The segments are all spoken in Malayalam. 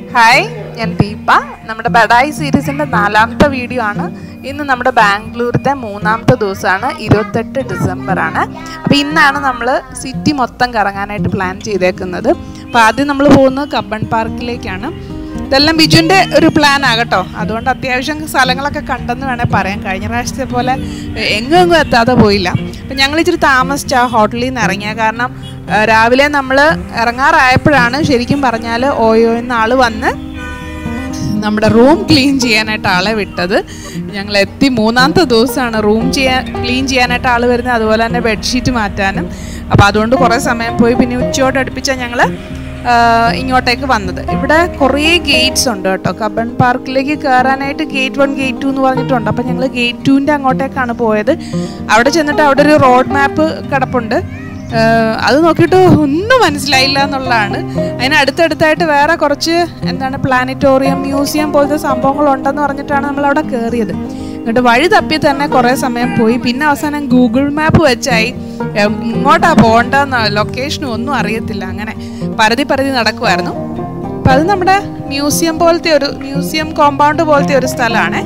ഹായ് ഞാൻ ദീപ നമ്മുടെ ബഡായി സീരീസിൻ്റെ നാലാമത്തെ വീഡിയോ ആണ് ഇന്ന് നമ്മുടെ ബാംഗ്ലൂരത്തെ മൂന്നാമത്തെ ദിവസമാണ് ഇരുപത്തെട്ട് ഡിസംബർ ആണ് അപ്പോൾ ഇന്നാണ് നമ്മൾ സിറ്റി മൊത്തം കറങ്ങാനായിട്ട് പ്ലാൻ ചെയ്തേക്കുന്നത് അപ്പോൾ ആദ്യം നമ്മൾ പോകുന്നത് കಬ್ಬൺ പാർക്കിലേക്കാണ് ഇതെല്ലാം ബിജുവിൻ്റെ ഒരു പ്ലാൻ ആകട്ടോ അതുകൊണ്ട് അത്യാവശ്യം സ്ഥലങ്ങളൊക്കെ കണ്ടെന്ന് വേണേൽ പറയാം കഴിഞ്ഞ പ്രാവശ്യത്തെ പോലെ എങ്ങും എങ്ങും എത്താതെ പോയില്ല അപ്പം ഞങ്ങൾ ഇച്ചിരി താമസിച്ച ആ ഹോട്ടലിൽ നിന്ന് ഇറങ്ങിയ കാരണം ആ, രാവിലെ നമ്മൾ ഇറങ്ങാറായപ്പോഴാണ് ശരിക്കും പറഞ്ഞാൽ ഓയോ എന്ന ആൾ വന്ന് നമ്മുടെ റൂം ക്ലീൻ ചെയ്യാനായിട്ട് ആളെ വിട്ടത് ഞങ്ങൾ എത്തി മൂന്നാമത്തെ ദിവസമാണ് റൂം ചെയ്യാൻ ക്ലീൻ ചെയ്യാനായിട്ട് ആൾ വരുന്നത് അതുപോലെ തന്നെ ബെഡ്ഷീറ്റ് മാറ്റാനും അപ്പോൾ അതുകൊണ്ട് കുറേ സമയം പോയി പിന്നെ ഉച്ചയോട് അടുപ്പിച്ചാണ് ഞങ്ങൾ ഇങ്ങോട്ടേക്ക് വന്നത് ഇവിടെ കുറേ ഗേറ്റ്സ് ഉണ്ട് കേട്ടോ കബൺ പാർക്കിലേക്ക് കയറാനായിട്ട് ഗേറ്റ് വൺ ഗേറ്റ് ടു എന്ന് പറഞ്ഞിട്ടുണ്ട് അപ്പോൾ ഞങ്ങൾ ഗേറ്റ് ടുവിൻ്റെ അങ്ങോട്ടേക്കാണ് പോയത് അവിടെ ചെന്നിട്ട് അവിടെ ഒരു റോഡ് മാപ്പ് കിടപ്പുണ്ട് ഏഹ് അത് നോക്കിയിട്ട് ഒന്നും മനസ്സിലായില്ല എന്നുള്ളതാണ് അതിന് അടുത്തടുത്തായിട്ട് വേറെ കുറച്ച് എന്താണ് പ്ലാനറ്റോറിയം മ്യൂസിയം പോലത്തെ സംഭവങ്ങളുണ്ടെന്ന് പറഞ്ഞിട്ടാണ് നമ്മൾ അവിടെ കയറിയത് എന്നിട്ട് വഴി തപ്പി തന്നെ കുറേ സമയം പോയി പിന്നെ അവസാനം ഗൂഗിൾ മാപ്പ് വെച്ചായി ഏഹ് ഇങ്ങോട്ടാ പോകണ്ടെന്ന് ലൊക്കേഷനും ഒന്നും അറിയത്തില്ല അങ്ങനെ പരതി പരതി നടക്കുമായിരുന്നു അപ്പം അത് നമ്മുടെ മ്യൂസിയം പോലത്തെ ഒരു മ്യൂസിയം കോമ്പൗണ്ട് പോലത്തെ ഒരു സ്ഥലമാണ്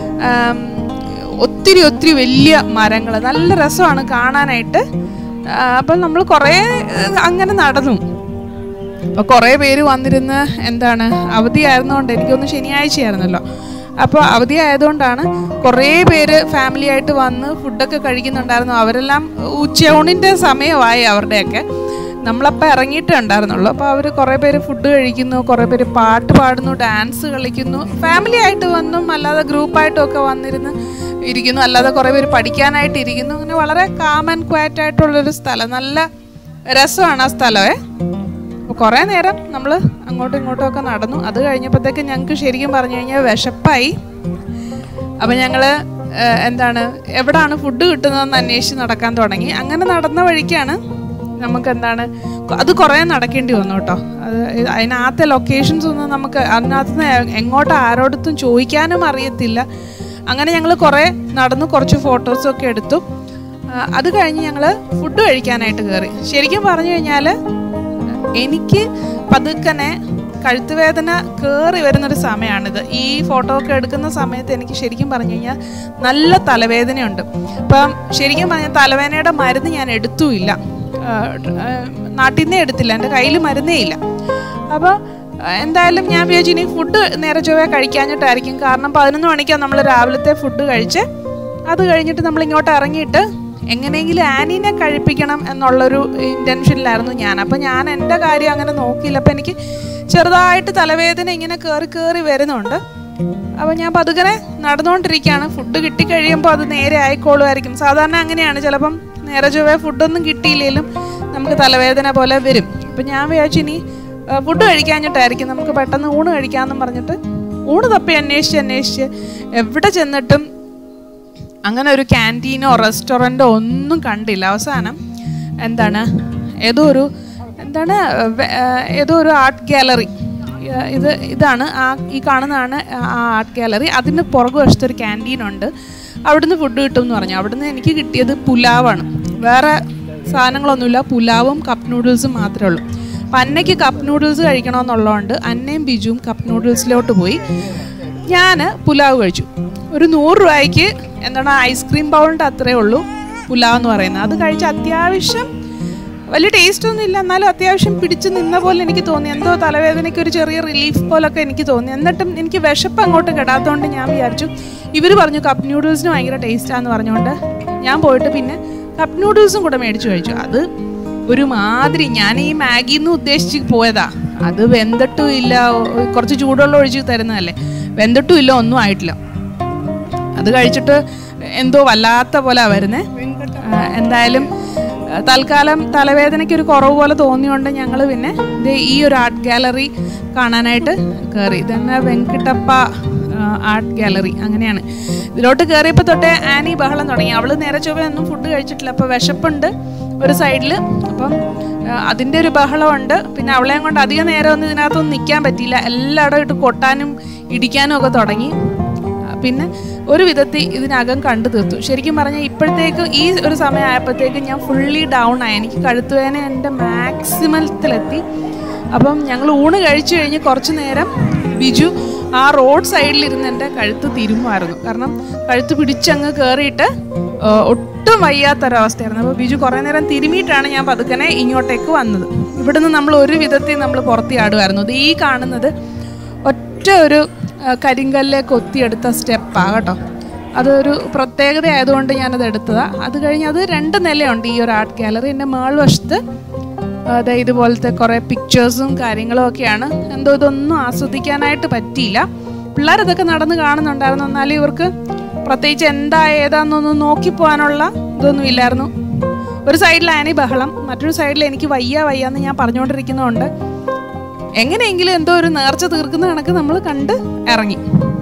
ഒത്തിരി ഒത്തിരി വലിയ മരങ്ങൾ നല്ല രസമാണ് കാണാനായിട്ട് ആ, അപ്പം നമ്മൾ കുറേ ഏഹ്, അങ്ങനെ നടന്നു അപ്പോൾ കുറേ പേര് വന്നിരുന്ന് എന്താണ് അവധിയായിരുന്നുകൊണ്ട് എനിക്കൊന്ന് ശനിയാഴ്ചയായിരുന്നല്ലോ അപ്പോൾ അവധി ആയതുകൊണ്ടാണ് കുറേ പേര് ഫാമിലി ആയിട്ട് വന്ന് ഫുഡൊക്കെ കഴിക്കുന്നുണ്ടായിരുന്നു അവരെല്ലാം ഉച്ചയൂണിൻ്റെ സമയമായി അവരുടെയൊക്കെ നമ്മളപ്പോൾ ഇറങ്ങിയിട്ടേ ഉണ്ടായിരുന്നുള്ളൂ അപ്പോൾ അവർ കുറേ പേര് ഫുഡ് കഴിക്കുന്നു കുറേ പേര് പാട്ട് പാടുന്നു ഡാൻസ് കളിക്കുന്നു ഫാമിലി ആയിട്ട് വന്നും അല്ലാതെ ഗ്രൂപ്പായിട്ടും ഒക്കെ വന്നിരുന്ന് ഇരിക്കുന്നു അല്ലാതെ കുറേ പേര് പഠിക്കാനായിട്ട് ഇരിക്കുന്നു അങ്ങനെ വളരെ കാം ആൻഡ് ക്വാറ്റ് ആയിട്ടുള്ളൊരു സ്ഥലം നല്ല രസമാണ് ആ സ്ഥലമേ അപ്പോൾ കുറേ നേരം നമ്മൾ അങ്ങോട്ടും ഇങ്ങോട്ടും ഒക്കെ നടന്നു അത് കഴിഞ്ഞപ്പോഴത്തേക്ക് ഞങ്ങൾക്ക് ശരിക്കും പറഞ്ഞു കഴിഞ്ഞാൽ വിശപ്പായി അപ്പം ഞങ്ങൾ എന്താണ് എവിടാണ് ഫുഡ് കിട്ടുന്നതെന്ന് അന്വേഷിച്ച് നടക്കാൻ തുടങ്ങി അങ്ങനെ നടന്ന വഴിക്കാണ് നമുക്ക് എന്താണ് അത് കുറേ നടക്കേണ്ടി വന്നു കേട്ടോ അത് അതിനകത്തെ ലൊക്കേഷൻസ് ഒന്നും നമുക്ക് അതിനകത്ത് നിന്ന് എങ്ങോട്ട് ആരോടത്തും ചോദിക്കാനും അറിയത്തില്ല അങ്ങനെ ഞങ്ങൾ കുറേ നടന്നു കുറച്ച് ഫോട്ടോസൊക്കെ എടുത്തു ആ, അത് കഴിഞ്ഞ് ഞങ്ങൾ ഫുഡ് കഴിക്കാനായിട്ട് കയറി ശരിക്കും പറഞ്ഞു കഴിഞ്ഞാൽ എനിക്ക് പതുക്കനെ കഴുത്തുവേദന കയറി വരുന്നൊരു സമയമാണിത് ഈ ഫോട്ടോ ഒക്കെ എടുക്കുന്ന സമയത്ത് എനിക്ക് ശരിക്കും പറഞ്ഞു കഴിഞ്ഞാൽ നല്ല തലവേദനയുണ്ട് അപ്പം ശരിക്കും പറഞ്ഞാൽ തലവേദനയുടെ മരുന്ന് ഞാൻ എടുത്തുമില്ല ആ, ആ, നാട്ടിൽ നിന്നേ എടുത്തില്ല എൻ്റെ കയ്യിൽ മരുന്നേ ഇല്ല അപ്പോൾ എന്തായാലും ഞാൻ വിചാരിച്ചു ഇനി ഫുഡ് നേരെ ചൊവ്വേ കഴിക്കാഞ്ഞിട്ടായിരിക്കും കാരണം പതിനൊന്ന് മണിക്കാണ് നമ്മൾ രാവിലത്തെ ഫുഡ് കഴിച്ച് അത് കഴിഞ്ഞിട്ട് നമ്മൾ ഇങ്ങോട്ട് ഇറങ്ങിയിട്ട് എങ്ങനെയെങ്കിലും ആനീനെ കഴിപ്പിക്കണം എന്നുള്ളൊരു ഇൻറ്റൻഷനിലായിരുന്നു ഞാൻ അപ്പം ഞാൻ എൻ്റെ കാര്യം അങ്ങനെ നോക്കിയില്ല അപ്പം എനിക്ക് ചെറുതായിട്ട് തലവേദന ഇങ്ങനെ കയറി കയറി വരുന്നുണ്ട് അപ്പോൾ ഞാൻ പതുക്കനെ നടന്നുകൊണ്ടിരിക്കുകയാണ് ഫുഡ് കിട്ടിക്കഴിയുമ്പോൾ അത് നേരെ ആയിക്കോളുമായിരിക്കും സാധാരണ അങ്ങനെയാണ് ചിലപ്പം നേരെ ചൊവ്വേ ഫുഡൊന്നും കിട്ടിയില്ലെങ്കിലും നമുക്ക് തലവേദന പോലെ വരും അപ്പം ഞാൻ വിചാരിച്ചു ഇനി ഫുഡ് കഴിക്കാഞ്ഞിട്ടായിരിക്കും നമുക്ക് പെട്ടെന്ന് ഊണ് കഴിക്കാമെന്നും പറഞ്ഞിട്ട് ഊണ് തപ്പി അന്വേഷിച്ച് അന്വേഷിച്ച് എവിടെ ചെന്നിട്ടും അങ്ങനെ ഒരു ക്യാൻറ്റീനോ റെസ്റ്റോറൻറ്റോ ഒന്നും കണ്ടില്ല അവസാനം എന്താണ് ഏതോ ഒരു എന്താണ് വെ- ആ, ഏതോ ഒരു ആർട്ട് ഗാലറി ഇത് ഇതാണ് ആ ഈ കാണുന്നതാണ് ആ ആർട്ട് ഗാലറി അതിന് പുറകു വശത്ത് ഒരു ക്യാൻറ്റീനുണ്ട് അവിടുന്ന് ഫുഡ് കിട്ടും എന്ന് പറഞ്ഞു അവിടുന്ന് എനിക്ക് കിട്ടിയത് പുലാവാണ് വേറെ സാധനങ്ങളൊന്നുമില്ല പുലാവും കപ്പ് നൂഡിൽസും മാത്രമേ ഉള്ളൂ അപ്പം അന്നയ്ക്ക് കപ്പ് നൂഡിൽസ് കഴിക്കണമെന്നുള്ളതുകൊണ്ട് അന്നയും ബിജുവും കപ്പ് നൂഡിൽസിലോട്ട് പോയി ഞാൻ പുലാവ് കഴിച്ചു ഒരു നൂറ് രൂപയ്ക്ക് എന്താണ് ഐസ്ക്രീം ബൗളിൻ്റെ അത്രേ ഉള്ളൂ പുലാവ് എന്ന് പറയുന്നത് അത് കഴിച്ച് അത്യാവശ്യം വലിയ ടേസ്റ്റ് ഒന്നും ഇല്ല എന്നാലും അത്യാവശ്യം പിടിച്ച് നിന്ന പോലെ എനിക്ക് തോന്നി എന്തോ തലവേദനയ്ക്ക് ഒരു ചെറിയ റിലീഫ് പോലൊക്കെ എനിക്ക് തോന്നി എന്നിട്ടും എനിക്ക് വിശപ്പ് അങ്ങോട്ട് കെടാത്തതുകൊണ്ട് ഞാൻ വിചാരിച്ചു ഇവർ പറഞ്ഞു കപ്പ് നൂഡിൽസിന് ഭയങ്കര ടേസ്റ്റാന്ന് പറഞ്ഞുകൊണ്ട് ഞാൻ പോയിട്ട് പിന്നെ കപ്പ് നൂഡിൽസും കൂടെ മേടിച്ചു കഴിച്ചു അത് ഒരു മാതിരി ഞാൻ ഈ മാഗി എന്ന് ഉദ്ദേശിച്ച് പോയതാ അത് വെന്തിട്ടും ഇല്ല ഒ- കുറച്ച് ചൂടുവെള്ളം ഒഴിച്ച് തരുന്നതല്ലേ വെന്തിട്ടും ഇല്ല ഒന്നും ആയിട്ടില്ല അത് കഴിച്ചിട്ട് എന്തോ വല്ലാത്ത പോലെ വരുന്നേ എന്തായാലും ആ, തൽക്കാലം തലവേദനയ്ക്ക് ഒരു കുറവ് പോലെ തോന്നിയോണ്ട് ഞങ്ങൾ പിന്നെ ദേ ഈ ഒരു ആർട്ട് ഗാലറി കാണാനായിട്ട് കയറി ഇതന്നെ വെങ്കിട്ടപ്പ ആർട്ട് ഗാലറി അങ്ങനെയാണ് ഇതിലോട്ട് കയറിയപ്പോൾ തൊട്ടേ ആനി ബഹളം തുടങ്ങി അവൾ നേരെ ചൊവ്വ ഒന്നും ഫുഡ് കഴിച്ചിട്ടില്ല അപ്പോൾ വിശപ്പുണ്ട് ഒരു സൈഡിൽ അപ്പം ആ, അതിൻ്റെ ഒരു ബഹളമുണ്ട് പിന്നെ അവളെയും കൊണ്ട് അധികം നേരം ഒന്നും ഇതിനകത്തൊന്നും നിൽക്കാൻ പറ്റിയില്ല എല്ലായിടം ഇട്ട് കൊട്ടാനും ഇടിക്കാനും ഒക്കെ തുടങ്ങി ആ, പിന്നെ ഒരു വിധത്തിൽ ഇതിനകം കണ്ടു തീർത്തു ശരിക്കും പറഞ്ഞാൽ ഇപ്പോഴത്തേക്ക് ഈ ഒരു സമയം ആയപ്പോഴത്തേക്ക് ഞാൻ ഫുള്ളി ഡൗൺ ആയി എനിക്ക് കഴുത്തുവേദന എൻ്റെ മാക്സിമത്തിലെത്തി അപ്പം ഞങ്ങൾ ഊണ് കഴിച്ചു കഴിഞ്ഞ് കുറച്ച് നേരം ബിജു ആ റോഡ് സൈഡിലിരുന്ന് എൻ്റെ കഴുത്ത് തിരുമ്മായിരുന്നു കാരണം കഴുത്ത് പിടിച്ചങ്ങ് കയറിയിട്ട് ഏഹ്, ഒട്ടും വയ്യാത്തൊരവസ്ഥയായിരുന്നു അപ്പോൾ ബിജു കുറേ നേരം തിരുമിയിട്ടാണ് ഞാൻ പതുക്കനെ ഇങ്ങോട്ടേക്ക് വന്നത് ഇവിടുന്ന് നമ്മൾ ഒരു വിധത്തിൽ നമ്മൾ പുറത്തിയാടുമായിരുന്നു ഇത് ഈ കാണുന്നത് ഒറ്റ ഒരു ഏഹ്, കരിങ്കല്ലെ കൊത്തിയെടുത്ത സ്റ്റെപ്പാണ് കേട്ടോ അതൊരു പ്രത്യേകത ആയതുകൊണ്ട് ഞാനത് എടുത്തതാണ് അത് കഴിഞ്ഞ് അത് രണ്ട് നിലയുണ്ട് ഈ ഒരു ആർട്ട് ഗാലറി എൻ്റെ മേൾവശത്ത് അതെ ഇതുപോലത്തെ കുറേ പിക്ചേഴ്സും കാര്യങ്ങളും ഒക്കെയാണ് എന്തോ ഇതൊന്നും ആസ്വദിക്കാനായിട്ട് പറ്റിയില്ല പിള്ളേർ ഇതൊക്കെ നടന്ന് കാണുന്നുണ്ടായിരുന്നു എന്നാലും ഇവർക്ക് പ്രത്യേകിച്ച് എന്താ ഏതാന്നൊന്നും നോക്കിപ്പോകാനുള്ള ഇതൊന്നും ഇല്ലായിരുന്നു ഒരു സൈഡിൽ ആനി ബഹളം മറ്റൊരു സൈഡിൽ എനിക്ക് വയ്യ വയ്യ എന്ന് ഞാൻ പറഞ്ഞുകൊണ്ടിരിക്കുന്നതുകൊണ്ട് എങ്ങനെയെങ്കിലും എന്തോ ഒരു നേർച്ച തീർക്കുന്ന കണക്ക് നമ്മൾ കണ്ട് ഇറങ്ങി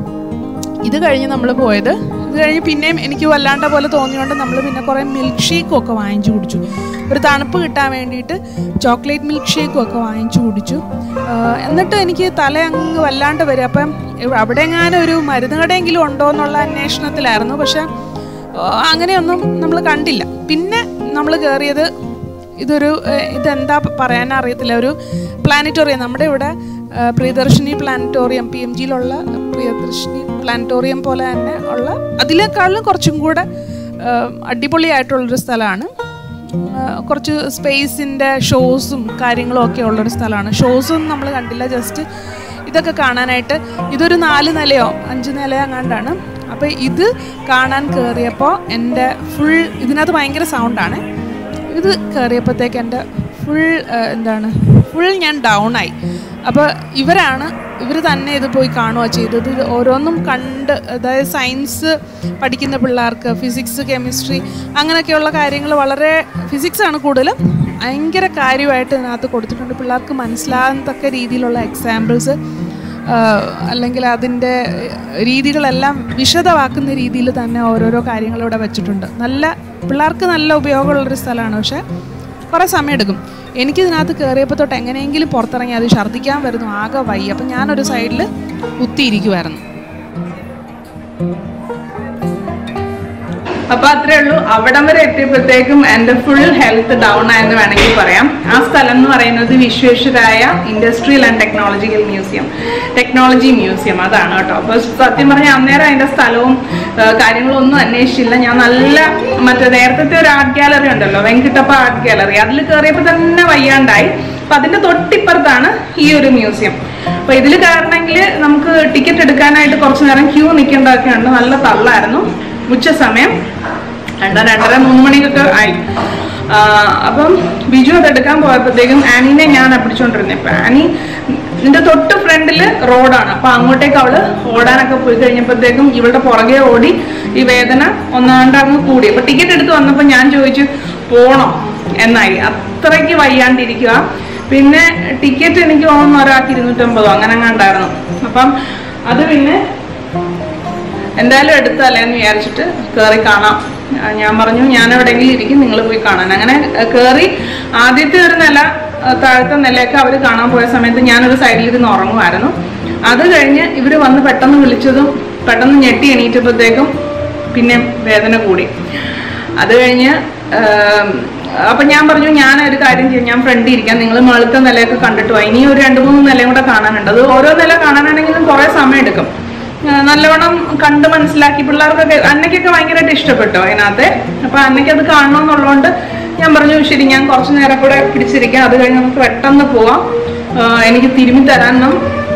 ഇത് കഴിഞ്ഞ് നമ്മൾ പോയത് ഇത് കഴിഞ്ഞ് പിന്നെയും എനിക്ക് വല്ലാണ്ട പോലെ തോന്നിയോണ്ട് നമ്മൾ പിന്നെ കുറേ മിൽക്ക് ഷേക്കും ഒക്കെ വാങ്ങിച്ചു കുടിച്ചു ഒരു തണുപ്പ് കിട്ടാൻ വേണ്ടിയിട്ട് ചോക്ലേറ്റ് മിൽക്ക് ഷേക്കും ഒക്കെ വാങ്ങിച്ചു കുടിച്ചു ആഹ് എന്നിട്ട് എനിക്ക് തല അങ്ങ് വല്ലാണ്ട് വരും അപ്പം ഇവ- അവിടെ എങ്ങാനും ഒരു മരുന്ന് കടയെങ്കിലും ഉണ്ടോ എന്നുള്ള അന്വേഷണത്തിലായിരുന്നു പക്ഷെ ആഹ് അങ്ങനെയൊന്നും നമ്മൾ കണ്ടില്ല പിന്നെ നമ്മൾ കയറിയത് ഇതൊരു ഏഹ്, ഇതെന്താ പറയാൻ അറിയത്തില്ല ഒരു പ്ലാനറ്റോറിയം നമ്മുടെ ഇവിടെ ഏഹ്, പ്രിയദർശിനി പ്ലാനറ്റോറിയം പി എം ജിയിലുള്ള പ്രിയദർശിനി പ്ലാനറ്റോറിയം പോലെ തന്നെ ഉള്ള അതിനേക്കാളും കുറച്ചും കൂടെ ഏഹ്, അടിപൊളിയായിട്ടുള്ളൊരു സ്ഥലമാണ് ഏഹ്, കുറച്ച് സ്പേസിൻ്റെ ഷോസും കാര്യങ്ങളും ഒക്കെ ഉള്ളൊരു സ്ഥലമാണ് ഷോസും നമ്മൾ കണ്ടില്ല ജസ്റ്റ് ഇതൊക്കെ കാണാനായിട്ട് ഇതൊരു നാല് നിലയോ അഞ്ച് നിലയോ അങ്ങാണ്ടാണ് അപ്പോൾ ഇത് കാണാൻ കയറിയപ്പോൾ എൻ്റെ ഫുൾ ഇതിനകത്ത് ഭയങ്കര സൗണ്ടാണ് ഇത് കയറിയപ്പോഴത്തേക്ക് എൻ്റെ ഫുൾ എന്താണ് ഫുൾ ഞാൻ ഡൗൺ ആയി അപ്പോൾ ഇവരാണ് ഇവർ തന്നെ ഇത് പോയി കാണുക ചെയ്തത് ഇത് ഓരോന്നും കണ്ട് അതായത് സയൻസ് പഠിക്കുന്ന പിള്ളേർക്ക് ഫിസിക്സ് കെമിസ്ട്രി അങ്ങനെയൊക്കെയുള്ള കാര്യങ്ങൾ വളരെ ഫിസിക്സാണ് കൂടുതലും ഭയങ്കര കാര്യമായിട്ട് ഇതിനകത്ത് കൊടുത്തിട്ടുണ്ട് പിള്ളേർക്ക് മനസ്സിലാകത്തക്ക രീതിയിലുള്ള എക്സാമ്പിൾസ് അല്ലെങ്കിൽ അതിൻ്റെ രീതികളെല്ലാം വിശദമാക്കുന്ന രീതിയിൽ തന്നെ ഓരോരോ കാര്യങ്ങൾ ഇവിടെ വെച്ചിട്ടുണ്ട് നല്ല പിള്ളേർക്ക് നല്ല ഉപയോഗമുള്ളൊരു സ്ഥലമാണ് പക്ഷേ കുറേ സമയമെടുക്കും എനിക്കിതിനകത്ത് കയറിയപ്പോൾ തൊട്ട് എങ്ങനെയെങ്കിലും പുറത്തിറങ്ങി അത് ഛർദ്ദിക്കാൻ വരുന്നു ആകെ വയ്യ അപ്പം ഞാനൊരു സൈഡിൽ കുത്തിയിരിക്കുമായിരുന്നു അപ്പൊ അത്രേ ഉള്ളൂ അവിടം വരെ എത്തിയപ്പോഴത്തേക്കും എന്റെ ഫുൾ ഹെൽത്ത് ഡൗൺ ആയെന്ന് വേണമെങ്കിൽ പറയാം ആ സ്ഥലം എന്ന് പറയുന്നത് Visvesvaraya industrial and technological museum technology museum അതാണ് കേട്ടോ അപ്പൊ സത്യം പറഞ്ഞാൽ അന്നേരം അതിന്റെ സ്ഥലവും ആ, കാര്യങ്ങളും ഒന്നും അന്വേഷിച്ചില്ല ഞാൻ നല്ല മറ്റേ നേരത്തെ ഒരു ആർട്ട് ഗാലറി ഉണ്ടല്ലോ വെങ്കിട്ടപ്പ ആർട്ട് ഗാലറി അതിൽ കയറിയപ്പോൾ തന്നെ വയ്യാണ്ടായി അപ്പൊ അതിന്റെ തൊട്ടിപ്പുറത്താണ് ഈ ഒരു മ്യൂസിയം അപ്പൊ ഇതിൽ കയറണമെങ്കിൽ നമുക്ക് ടിക്കറ്റ് എടുക്കാനായിട്ട് കുറച്ച് നേരം ക്യൂ നിൽക്കേണ്ടതൊക്കെ ഉണ്ട് നല്ല തള്ളായിരുന്നു ഉച്ച സമയം രണ്ടര രണ്ടര മൂന്ന് മണിക്കൊക്കെ ആയി ആ, അപ്പം ബിജു അത് എടുക്കാൻ പോയപ്പോഴത്തേക്കും ആനീനെ ഞാൻ പിടിച്ചോണ്ടിരുന്നത് ഇപ്പൊ ആനി ഇതിന്റെ തൊട്ട് ഫ്രണ്ടില് റോഡാണ് അപ്പൊ അങ്ങോട്ടേക്ക് അവള് ഓടാനൊക്കെ പോയി കഴിഞ്ഞപ്പോഴത്തേക്കും ഇവളുടെ പുറകെ ഓടി ഈ വേദന ഒന്നാണ്ട് അങ്ങ് കൂടി അപ്പൊ ടിക്കറ്റ് എടുത്ത് വന്നപ്പോ ഞാൻ ചോദിച്ചു പോണോ എന്നായി അത്രയ്ക്ക് വയ്യാണ്ടിരിക്കുക പിന്നെ ടിക്കറ്റ് എനിക്ക് തോന്നുന്നു ഒരാൾക്ക് ഇരുന്നൂറ്റമ്പതോ അങ്ങനെ അങ്ങാണ്ടായിരുന്നു അപ്പം അത് പിന്നെ എന്തായാലും എടുത്തല്ലേ എന്ന് വിചാരിച്ചിട്ട് കയറി കാണാം ആ, ഞാൻ പറഞ്ഞു ഞാൻ എവിടെയെങ്കിലും ഇരിക്കും നിങ്ങൾ പോയി കാണാൻ അങ്ങനെ കയറി ആദ്യത്തെ ഒരു നില ആ, താഴത്തെ നിലയൊക്കെ അവർ കാണാൻ പോയ സമയത്ത് ഞാനൊരു സൈഡിലിരുന്ന് ഉറങ്ങുമായിരുന്നു അത് കഴിഞ്ഞ് ഇവർ വന്ന് പെട്ടെന്ന് വിളിച്ചതും പെട്ടെന്ന് ഞെട്ടി എണീറ്റപ്പോഴത്തേക്കും പിന്നെ വേദന കൂടി അത് കഴിഞ്ഞ് ആം, അപ്പൊ ഞാൻ പറഞ്ഞു ഞാൻ ഒരു കാര്യം ചെയ്യും ഞാൻ ഫ്രണ്ടിൽ ഇരിക്കാം നിങ്ങൾ മുകളിലത്തെ നിലയൊക്കെ കണ്ടിട്ട് പോയി ഇനി ഒരു രണ്ട് മൂന്ന് നിലയും കൂടെ കാണാനുണ്ട് അത് ഓരോ നില കാണാനാണെങ്കിലും കുറെ സമയം എടുക്കും ആ, നല്ലവണ്ണം കണ്ട് മനസ്സിലാക്കി പിള്ളേർക്കൊക്കെ അന്നയ്ക്കൊക്കെ ഭയങ്കരമായിട്ട് ഇഷ്ടപ്പെട്ടു അതിനകത്തെ അപ്പൊ അന്നയ്ക്ക് അത് കാണണമെന്നുള്ളതുകൊണ്ട് ഞാൻ പറഞ്ഞു ശരി ഞാൻ കുറച്ചു നേരം കൂടെ പിടിച്ചിരിക്കാം അത് കഴിഞ്ഞ് നമുക്ക് പെട്ടെന്ന് പോവാം ആ, എനിക്ക് തിരുമ്മി തരാനും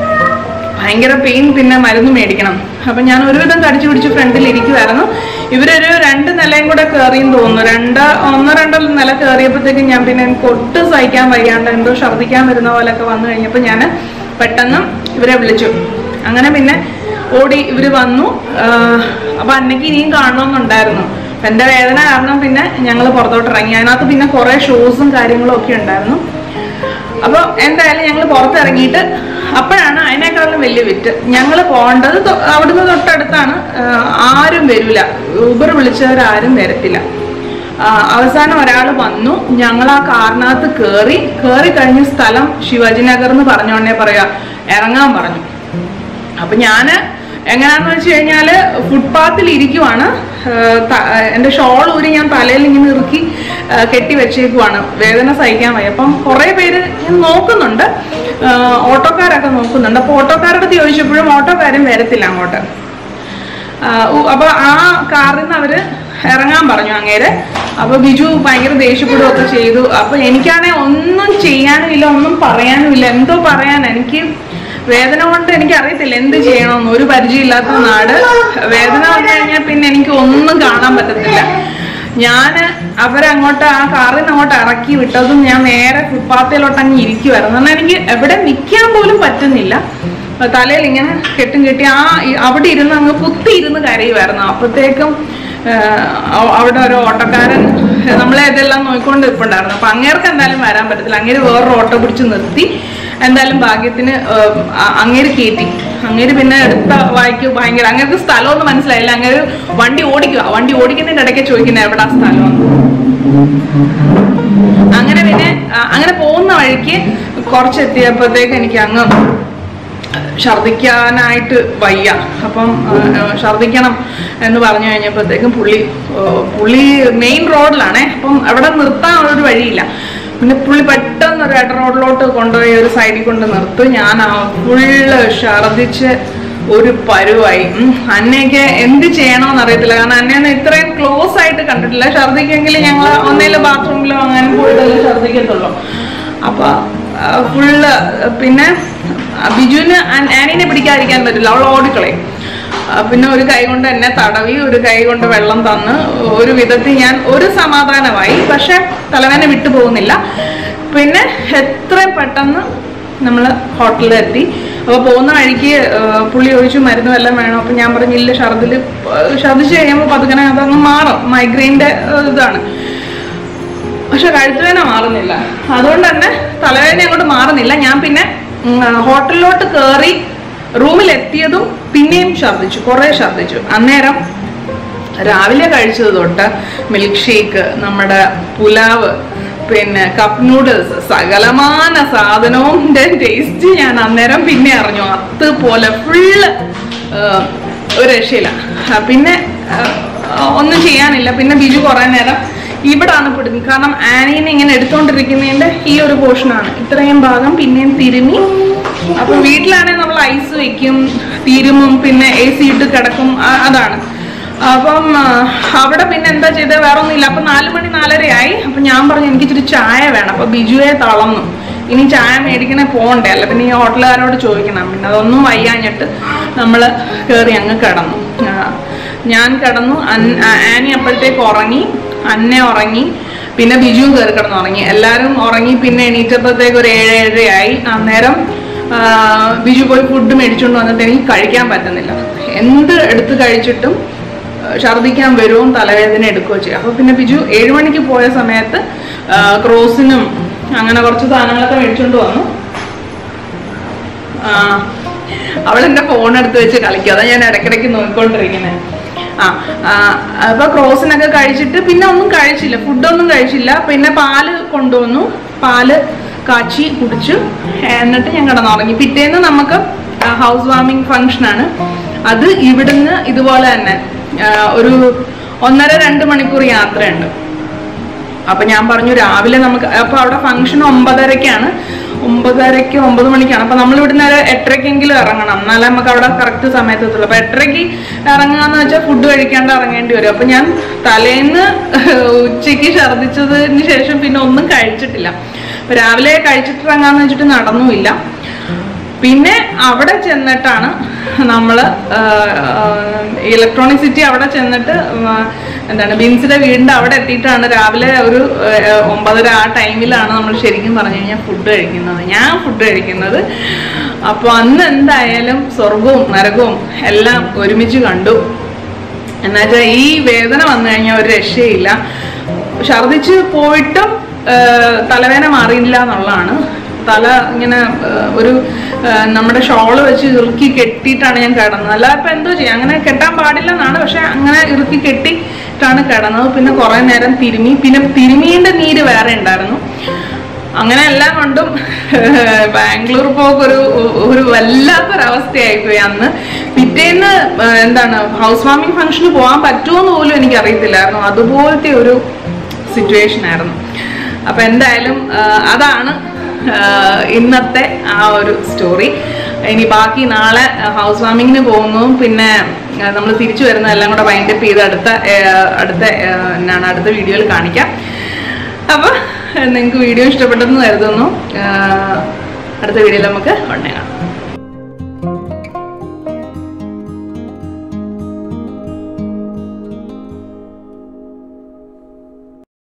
ഭയങ്കര പെയിൻ പിന്നെ മരുന്ന് മേടിക്കണം അപ്പൊ ഞാൻ ഒരുവിധം കടിച്ചു പിടിച്ച് ഫ്രണ്ടിൽ ഇരിക്കുമായിരുന്നു ഇവരൊരു രണ്ട് നിലയും കൂടെ കയറിയെന്ന് തോന്നുന്നു രണ്ട് ഒന്നോ രണ്ടോ നില കയറിയപ്പോഴത്തേക്കും ഞാൻ പിന്നെ എനിക്ക് ഒട്ടും സഹിക്കാൻ വയ്യാണ്ട് എന്തോ ഛർദ്ദിക്കാൻ വരുന്ന പോലെയൊക്കെ വന്നു കഴിഞ്ഞപ്പോൾ ഞാൻ പെട്ടെന്ന് ഇവരെ വിളിച്ചു അങ്ങനെ പിന്നെ ഓടി ഇവര് വന്നു ആഹ് അപ്പൊ അന്നയ്ക്ക് ഇനിയും കാണണമെന്നുണ്ടായിരുന്നു അപ്പൊ എന്റെ വേദന കാരണം പിന്നെ ഞങ്ങൾ പുറത്തോട്ട് ഇറങ്ങി അതിനകത്ത് പിന്നെ കുറെ ഷോസും കാര്യങ്ങളും ഒക്കെ ഉണ്ടായിരുന്നു അപ്പൊ എന്തായാലും ഞങ്ങൾ പുറത്തിറങ്ങിയിട്ട് അപ്പോഴാണ് അതിനേക്കാളും വലിയ വിറ്റ് ഞങ്ങൾ പോകേണ്ടത് തൊ- അവിടുന്ന് തൊട്ടടുത്താണ് ആഹ് ആരും വരില്ല ഊബർ വിളിച്ചവരാരും വരത്തില്ല ആഹ് അവസാനം ഒരാൾ വന്നു ഞങ്ങൾ ആ കാറിനകത്ത് കയറി കയറി കഴിഞ്ഞ സ്ഥലം ശിവാജി നഗർ എന്ന് പറഞ്ഞോണ്ടേ പറയാ ഇറങ്ങാൻ പറഞ്ഞു അപ്പൊ ഞാന് എങ്ങനെയാന്ന് വെച്ച് കഴിഞ്ഞാല് ഫുട്പാത്തിൽ ഇരിക്കുവാണ് ഏഹ് ത- എൻ്റെ ഷോൾ ഊരി ഞാൻ തലയിൽ ഇങ്ങനെ ഇറുക്കി ഏഹ് കെട്ടി വെച്ചേക്കുവാണ് വേദന സഹിക്കാൻ വയ്യ അപ്പം കുറേ പേര് ഞാൻ നോക്കുന്നുണ്ട് ഏഹ് ഓട്ടോക്കാരൊക്കെ നോക്കുന്നുണ്ട് അപ്പോൾ ഓട്ടോക്കാരുടെ അടുത്ത് ചോദിച്ചപ്പോഴും ഓട്ടോക്കാരും വരത്തില്ല അങ്ങോട്ട് ആഹ് ഉ- അപ്പൊ ആ കാറിൽ നിന്ന് അവര് ഇറങ്ങാൻ പറഞ്ഞു അങ്ങേര് അപ്പൊ ബിജു ഭയങ്കര ദേഷ്യപ്പെടുകയൊക്കെ ചെയ്തു അപ്പൊ എനിക്കാണെ ഒന്നും ചെയ്യാനും ഇല്ല ഒന്നും പറയാനും ഇല്ല എന്തോ പറയാൻ എനിക്ക് വേദന കൊണ്ട് എനിക്ക് അറിയത്തില്ല എന്ത് ചെയ്യണമെന്ന് ഒരു പരിചയമില്ലാത്ത നാട് വേദന വന്നു കഴിഞ്ഞാൽ പിന്നെ എനിക്ക് ഒന്നും കാണാൻ പറ്റത്തില്ല ഞാൻ അവരങ്ങോട്ട് ആ കാറിൽ നിന്ന് അങ്ങോട്ട് ഇറക്കി വിട്ടതും ഞാൻ നേരെ ഫുട്പാത്തിലോട്ട് അങ്ങ് ഇരിക്കുമായിരുന്നു എന്നാൽ എനിക്ക് എവിടെ നിൽക്കാൻ പോലും പറ്റുന്നില്ല തലയിൽ ഇങ്ങനെ കെട്ടും കെട്ടി ആ ഈ- അവിടെ ഇരുന്ന് അങ്ങ് കുത്തി ഇരുന്ന് കരയുമായിരുന്നു അപ്പോഴത്തേക്കും അവിടെ ഒരു ഓട്ടോക്കാരൻ നമ്മളെ ഇതെല്ലാം നോക്കിക്കൊണ്ട് ഇരിപ്പുണ്ടായിരുന്നു അപ്പൊ അങ്ങേർക്ക് എന്തായാലും വരാൻ പറ്റത്തില്ല അങ്ങേര് വേറൊരു ഓട്ടോ പിടിച്ച് നിർത്തി എന്തായാലും ഭാഗ്യത്തിന് ഏഹ്, അ- അങ്ങേര് കയറ്റി അങ്ങേര് പിന്നെ എടുത്ത വായിക്ക് ഭയങ്കര അങ്ങേർക്ക് സ്ഥലമൊന്നും മനസ്സിലായില്ല അങ്ങേര് വണ്ടി ഓടിക്കുക വണ്ടി ഓടിക്കുന്നതിന്റെ ഇടയ്ക്ക് ചോദിക്കുന്നത് എവിടാ സ്ഥലം അങ്ങനെ പിന്നെ ആ, അങ്ങനെ പോകുന്ന വഴിക്ക് കുറച്ചെത്തിയപ്പോഴത്തേക്ക് എനിക്ക് അങ്ങ് ഛർദിക്കാനായിട്ട് വയ്യ അപ്പം ആ, ആ, ഛർദിക്കണം എന്ന് പറഞ്ഞു കഴിഞ്ഞപ്പോഴത്തേക്കും പുള്ളി ആ, പുള്ളി മെയിൻ റോഡിലാണേ അപ്പം അവിടെ നിർത്താനുള്ളൊരു വഴിയില്ല പിന്നെ പുള്ളി പെട്ടെന്ന് ഒരു ഇട റോഡിലോട്ട് കൊണ്ടുപോയി ഒരു സൈഡിൽ കൊണ്ട് നിർത്തും ഞാൻ ആ ഫുള്ള് ഛർദിച്ച് ഒരു പരുവായി ഉം, അന്നയൊക്കെ എന്ത് ചെയ്യണമെന്ന് അറിയത്തില്ല കാരണം അന്നയൊന്നും ഇത്രയും ക്ലോസ് ആയിട്ട് കണ്ടിട്ടില്ല ഛർദിക്കെങ്കിൽ ഞങ്ങൾ ഒന്നേലും ബാത്റൂമിലോ അങ്ങനെ പോയിട്ടല്ലേ ഛർദിക്കത്തുള്ളൂ അപ്പൊ ഫുള്ള് പിന്നെ ആ, ബിജുവിന് ആൻ- ആനീനെ പിടിക്കാതിരിക്കാൻ പറ്റില്ല അവൾ ഓടിക്കളയും ആ, പിന്നെ ഒരു കൈ കൊണ്ട് എന്നെ തടവി ഒരു കൈ കൊണ്ട് വെള്ളം തന്ന് ഒരു വിധത്തിൽ ഞാൻ ഒരു സമാധാനമായി പക്ഷെ തലവേന വിട്ടു പോകുന്നില്ല പിന്നെ എത്രയും പെട്ടെന്ന് നമ്മൾ ഹോട്ടലിൽ എത്തി അപ്പോൾ പോകുന്ന വഴിക്ക് ആ, പുള്ളി ചോദിച്ചു മരുന്ന് വല്ലതും വേണം അപ്പം ഞാൻ പറഞ്ഞു ഇല്ല ഛർദിൽ ഛർദിച്ച് കഴിയുമ്പോൾ പതുക്കനെ അതങ്ങ് മാറും മൈഗ്രെയിൻ്റെ ഇതാണ് പക്ഷെ കഴുത്തുവേന മാറുന്നില്ല അതുകൊണ്ട് തന്നെ തലവേദന അങ്ങോട്ട് മാറുന്നില്ല ഞാൻ പിന്നെ ഉം, ആ, ഹോട്ടലിലോട്ട് കയറി റൂമിലെത്തിയതും പിന്നെയും ഛർദ്ദിച്ചു കുറേ ഛർദ്ദിച്ചു അന്നേരം രാവിലെ കഴിച്ചത് തൊട്ട് മിൽക്ക് ഷേക്ക് നമ്മുടെ പുലാവ് പിന്നെ കപ്പ് നൂഡിൽസ് സകലമാന സാധനവും ടേസ്റ്റ് ഞാൻ അന്നേരം പിന്നെ അറിഞ്ഞു അതുപോലെ ഫുള്ള് ഒരു രക്ഷയില്ല ആ, പിന്നെ ആ, ഒന്നും ചെയ്യാനില്ല പിന്നെ ബിജു കുറേ നേരം ഇവിടാണ് പിടുങ്ങി കാരണം ആനീനെ ഇങ്ങനെ എടുത്തോണ്ടിരിക്കുന്നതിന്റെ ഈ ഒരു പോർഷനാണ് ഇത്രയും ഭാഗം പിന്നെയും തിരുമി അപ്പൊ വീട്ടിലാണെങ്കിൽ നമ്മൾ ഐസ് വെക്കും തിരുമും പിന്നെ എ സി ഇട്ട് കിടക്കും ആ- അതാണ് അപ്പം ആ, അവിടെ പിന്നെ എന്താ ചെയ്തത് വേറെ ഒന്നുമില്ല അപ്പൊ നാല് മണി നാലരയായി അപ്പൊ ഞാൻ പറഞ്ഞു എനിക്ക് ഇച്ചിരി ചായ വേണം അപ്പൊ ബിജുവെ തളർന്നു ഇനി ചായ മേടിക്കണേ പോകണ്ടേ അല്ല പിന്നെ ഈ ഹോട്ടലുകാരോട് ചോദിക്കണം പിന്നെ അതൊന്നും വയ്യാഞ്ഞിട്ട് നമ്മൾ കയറി അങ്ങ് കിടന്നു ആ, ഞാൻ കിടന്നു അൻ- ആ, ആനി അപ്പോഴത്തേക്ക് ഉറങ്ങി അന്നെ ഉറങ്ങി പിന്നെ ബിജുവും കയറി കിടന്ന് ഉറങ്ങി എല്ലാവരും ഉറങ്ങി പിന്നെ എണീറ്റപ്പോഴത്തേക്ക് ഒരു ഏഴ് ഏഴരയായി അന്നേരം ആ, ബിജു പോയി ഫുഡ് മേടിച്ചുകൊണ്ട് വന്നിട്ട് എനിക്ക് കഴിക്കാൻ പറ്റുന്നില്ല എന്ത് എടുത്ത് കഴിച്ചിട്ടും ആ, ഛർദ്ദിക്കാൻ വരുവും തലവേദന എടുക്കുകയോ ചെയ്യും അപ്പോൾ പിന്നെ ബിജു ഏഴ് മണിക്ക് പോയ സമയത്ത് ആ, ക്രോസിനും അങ്ങനെ കുറച്ച് സാധനങ്ങളൊക്കെ മേടിച്ചുകൊണ്ട് വന്നു ആ, അവളെന്റെ ഫോൺ എടുത്ത് വെച്ച് കളിക്കും അതാ ഞാൻ ഇടയ്ക്കിടയ്ക്ക് നോക്കിക്കൊണ്ടിരിക്കുന്നത് ആ ആ, അപ്പൊ ക്രോസിനൊക്കെ കഴിച്ചിട്ട് പിന്നെ ഒന്നും കഴിച്ചില്ല ഫുഡൊന്നും കഴിച്ചില്ല പിന്നെ പാല് കൊണ്ടുവന്നു പാല് കാച്ചി കുടിച്ചു എന്നിട്ട് ഞാൻ കിടന്നുറങ്ങി പിറ്റേന്ന് നമുക്ക് ഹൗസ് വാമിംഗ് ഫംഗ്ഷനാണ് അത് ഇവിടുന്ന് ഇതുപോലെ തന്നെ ആ, ഒരു ഒന്നര രണ്ട് മണിക്കൂർ യാത്രയുണ്ട് അപ്പൊ ഞാൻ പറഞ്ഞു രാവിലെ നമുക്ക് അപ്പൊ അവിടെ ഫംഗ്ഷൻ ഒമ്പതരക്കാണ് ഒമ്പതരക്ക് ഒമ്പത് മണിക്കാണ് അപ്പൊ നമ്മൾ ഇവിടുന്ന് ഒരു എട്ടരക്കെങ്കിലും ഇറങ്ങണം എന്നാലേ നമുക്ക് അവിടെ കറക്റ്റ് സമയത്ത് എത്തുള്ളൂ അപ്പൊ എട്ടരക്ക് ഇറങ്ങാന്ന് വെച്ചാൽ ഫുഡ് കഴിക്കാണ്ട് ഇറങ്ങേണ്ടി വരും അപ്പൊ ഞാൻ തലേന്ന് ഉച്ചയ്ക്ക് ഛർദ്ദിച്ചതിന് ശേഷം പിന്നെ ഒന്നും കഴിച്ചിട്ടില്ല അപ്പൊ രാവിലെ കഴിച്ചിട്ട് ഇറങ്ങാന്ന് വെച്ചിട്ട് നടന്നുമില്ല പിന്നെ അവിടെ ചെന്നിട്ടാണ് നമ്മൾ ഇലക്ട്രോണിക് സിറ്റി അവിടെ ചെന്നിട്ട് ഉം, ആ, എന്താണ് ബിൻസിന്റെ വീടിന്റെ അവിടെ എത്തിയിട്ടാണ് രാവിലെ ഒരു ആ, ഒമ്പതര ആ ടൈമിലാണ് നമ്മൾ ശരിക്കും പറഞ്ഞു കഴിഞ്ഞാൽ ഫുഡ് കഴിക്കുന്നത് ഞാൻ ഫുഡ് കഴിക്കുന്നത് അപ്പോൾ അന്ന് എന്തായാലും സ്വർഗവും നരകവും എല്ലാം ഒരുമിച്ച് കണ്ടു എന്നുവെച്ചാൽ ഈ വേദന വന്നു കഴിഞ്ഞാൽ ഒരു രക്ഷയില്ല ഛർദിച്ച് പോയിട്ടും ആ, തലവേദന മാറിയില്ല എന്നുള്ളതാണ് തല ഇങ്ങനെ ആ, ഒരു ആ, നമ്മുടെ ഷോള് വെച്ച് ഇറുക്കി കെട്ടിയിട്ടാണ് ഞാൻ കിടന്നത് അല്ല ഇപ്പം എന്തോ ചെയ്യാം അങ്ങനെ കെട്ടാൻ പാടില്ലെന്നാണ് പക്ഷെ അങ്ങനെ ഇറുക്കി കെട്ടിയിട്ടാണ് കിടന്നത് പിന്നെ കുറേ നേരം തിരുമി പിന്നെ തിരുമീൻ്റെ നീര് വേറെ ഉണ്ടായിരുന്നു അങ്ങനെ എല്ലാം കൊണ്ടും ബാംഗ്ലൂർ പോക്ക് ഒരു ഒരു വല്ലാത്തൊരവസ്ഥയായിപ്പോയി അന്ന് പിറ്റേന്ന് ആ, എന്താണ് ഹൗസ് വാമിംഗ് ഫംഗ്ഷന് പോകാൻ പറ്റുമോ എന്ന് പോലും എനിക്ക് അറിയത്തില്ലായിരുന്നു അതുപോലത്തെ ഒരു സിറ്റുവേഷൻ ആയിരുന്നു അപ്പൊ എന്തായാലും ആ, അതാണ് ആ, ഇന്നത്തെ ആ ഒരു സ്റ്റോറി ഇനി ബാക്കി നാളെ ഹൗസ് വാമിങ്ങിന് പോകുന്നു പിന്നെ നമ്മൾ തിരിച്ചു വരുന്നതെല്ലാം കൂടെ വൈൻഡപ്പ് ചെയ്ത് അടുത്ത ആ, അടുത്ത ആ, എന്നാണ് അടുത്ത വീഡിയോയിൽ കാണിക്കാം അപ്പോൾ നിങ്ങൾക്ക് വീഡിയോ ഇഷ്ടപ്പെട്ടെന്ന് കരുതുന്നു ആ, അടുത്ത വീഡിയോയിൽ നമുക്ക് ഉടനെ കാണാം